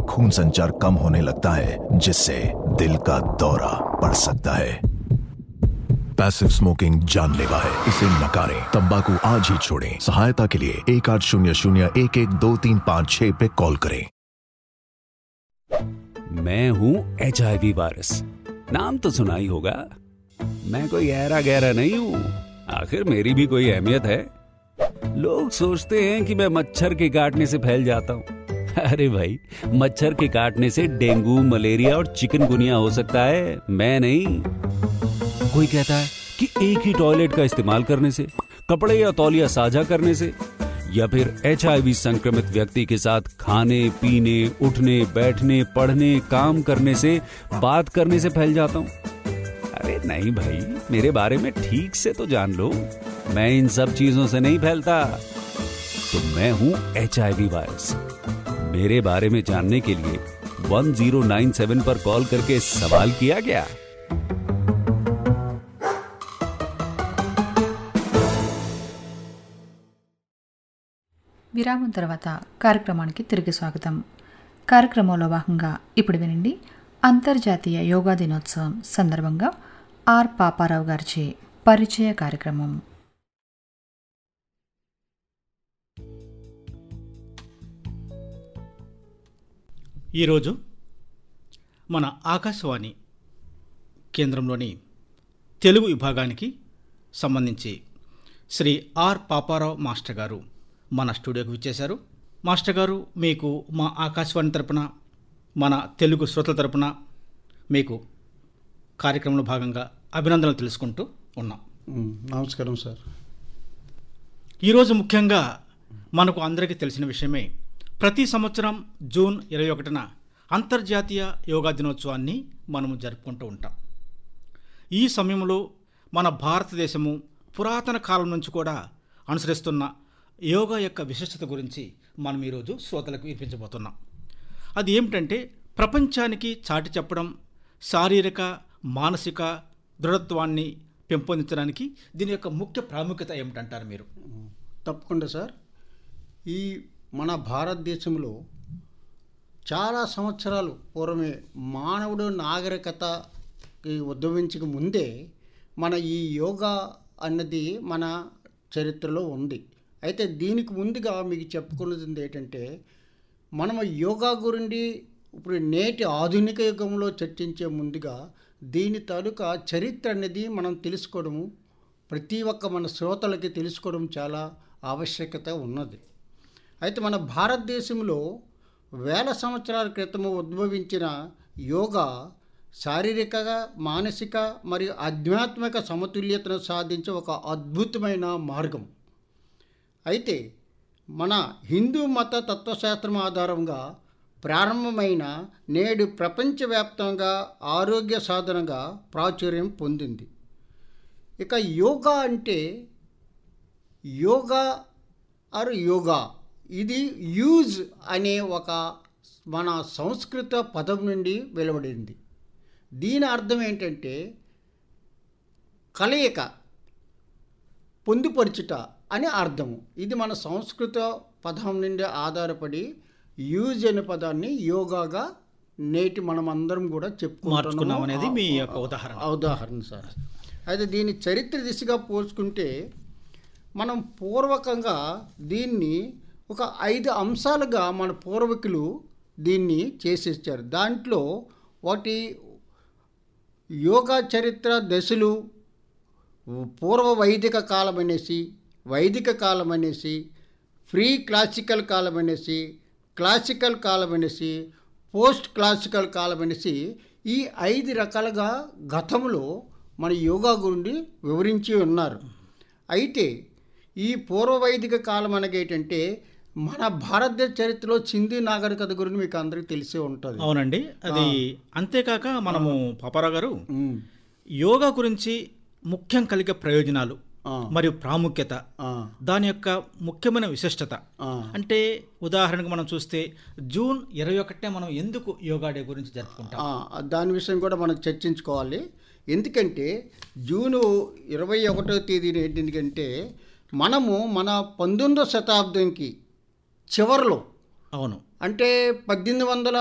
खून संचार कम होने लगता है जिससे दिल का दौरा पड़ सकता है पैसिव स्मोकिंग जानलेवा है इसे नकारें तंबाकू आज ही छोड़ें सहायता के लिए एक आठ शून्य शून्य एक एक दो तीन पाँच छह पे कॉल करें मैं हूं एच वायरस नाम तो सुना ही होगा मैं कोई गहरा गहरा नहीं हूं आखिर मेरी भी कोई अहमियत है लोग सोचते हैं कि मैं मच्छर के काटने से फैल जाता हूं अरे भाई मच्छर के काटने से डेंगू मलेरिया और चिकनगुनिया हो सकता है मैं नहीं कोई कहता है कि एक ही टॉयलेट का इस्तेमाल करने से कपड़े या तौलिया साझा करने से या फिर एच संक्रमित व्यक्ति के साथ खाने पीने उठने बैठने पढ़ने काम करने से बात करने से फैल जाता हूं अरे नहीं भाई मेरे बारे में ठीक से तो जान लो मैं इन सब चीजों से नहीं फैलता तो मैं हूं एच वायरस मेरे बारे में जानने के लिए 1097 पर कॉल करके सवाल किया गया విరామం తర్వాత కార్యక్రమానికి తిరిగి స్వాగతం కార్యక్రమంలో భాగంగా ఇప్పుడు వినండి అంతర్జాతీయ యోగా దినోత్సవం సందర్భంగా ఆర్ పాపారావు గారిచే పరిచయ కార్యక్రమం ఈరోజు మన ఆకాశవాణి కేంద్రంలోని తెలుగు విభాగానికి సంబంధించి శ్రీ ఆర్ పాపారావు మాస్టర్ గారు మన స్టూడియోకి విచ్చేశారు మాస్టర్ గారు మీకు మా ఆకాశవాణి తరపున మన తెలుగు శ్రోతల తరపున మీకు కార్యక్రమంలో భాగంగా అభినందనలు తెలుసుకుంటూ ఉన్నాం మ్, నమస్కారం సార్ ఈరోజు ముఖ్యంగా మనకు అందరికీ తెలిసిన విషయమే ప్రతి సంవత్సరం జూన్ ఇరవై ఒకటిన అంతర్జాతీయ యోగా దినోత్సవాన్ని మనము జరుపుకుంటూ ఉంటాం ఈ సమయంలో మన భారతదేశము పురాతన కాలం నుంచి కూడా అనుసరిస్తున్న యోగా యొక్క విశిష్టత గురించి మనం ఈరోజు శ్రోతలకు వినిపించబోతున్నాం అది ఏమిటంటే ప్రపంచానికి చాటి చెప్పడం శారీరక మానసిక దృఢత్వాన్ని పెంపొందించడానికి దీని యొక్క ముఖ్య ప్రాముఖ్యత ఏమిటంటారు మీరు తప్పకుండా సార్ ఈ మన భారతదేశంలో చాలా సంవత్సరాలు పూర్వమే మానవుడు నాగరికతకి ఉద్భవించక ముందే మన ఈ యోగా అన్నది మన చరిత్రలో ఉంది అయితే దీనికి ముందుగా మీకు చెప్పుకున్నది ఏంటంటే మనం యోగా గురించి ఇప్పుడు నేటి ఆధునిక యుగంలో చర్చించే ముందుగా దీని తాలూకా చరిత్ర అనేది మనం తెలుసుకోవడము ప్రతి ఒక్క మన శ్రోతలకి తెలుసుకోవడం చాలా ఆవశ్యకత ఉన్నది అయితే మన భారతదేశంలో వేల సంవత్సరాల క్రితము ఉద్భవించిన యోగా శారీరక మానసిక మరియు ఆధ్యాత్మిక సమతుల్యతను సాధించే ఒక అద్భుతమైన మార్గం అయితే మన హిందూ మత తత్వశాస్త్రం ఆధారంగా ప్రారంభమైన నేడు ప్రపంచవ్యాప్తంగా ఆరోగ్య సాధనగా ప్రాచుర్యం పొందింది ఇక యోగా అంటే యోగా ఆర్ యోగా ఇది యూజ్ అనే ఒక మన సంస్కృత పదం నుండి వెలువడింది దీని అర్థం ఏంటంటే కలయిక పొందుపరుచుట అని అర్థము ఇది మన సంస్కృత పదం నుండి ఆధారపడి యూజ్ అనే పదాన్ని యోగాగా నేటి మనం అందరం కూడా చెప్పుకుంటున్నాము. మార్చుకున్నాం అనేది మీ యొక్క ఉదాహరణ. ఉదాహరణ సార్ అయితే దీని చరిత్ర దిశగా పోల్చుకుంటే మనం పూర్వకంగా దీన్ని ఒక ఐదు అంశాలుగా మన పూర్వీకులు దీన్ని చేసేసారు దాంట్లో వాటి యోగా చరిత్ర దశలు పూర్వ వైదిక కాలం అనేసి వైదిక కాలం అనేసి ఫ్రీ క్లాసికల్ కాలం అనేసి క్లాసికల్ కాలం అనేసి పోస్ట్ క్లాసికల్ కాలం అనేసి ఈ ఐదు రకాలుగా గతంలో మన యోగా గురించి వివరించి ఉన్నారు అయితే ఈ పూర్వ వైదిక కాలం అనగా ఏంటంటే మన భారతదేశ చరిత్రలో సింధు నాగరికత గురించి మీకు అందరికీ తెలిసే ఉంటుంది అవునండి అది అంతేకాక మనము పాపారావు గారు ఉమ్, యోగా గురించి ముఖ్యం కలిగే ప్రయోజనాలు ఆ. మరియు ప్రాముఖ్యత ఆ, దాని యొక్క ముఖ్యమైన విశిష్టత ఆ. అంటే ఉదాహరణకు మనం చూస్తే జూన్ ఇరవై ఒకటే మనం ఎందుకు యోగా డే గురించి జరుపుకుంటాం ఆ, దాని విషయం కూడా మనం చర్చించుకోవాలి ఎందుకంటే జూను ఇరవై ఒకటో తేదీన ఏంటంటే మనము మన పంతొమ్మిదో శతాబ్దంకి చివరిలో అవును అంటే పద్దెనిమిది వందల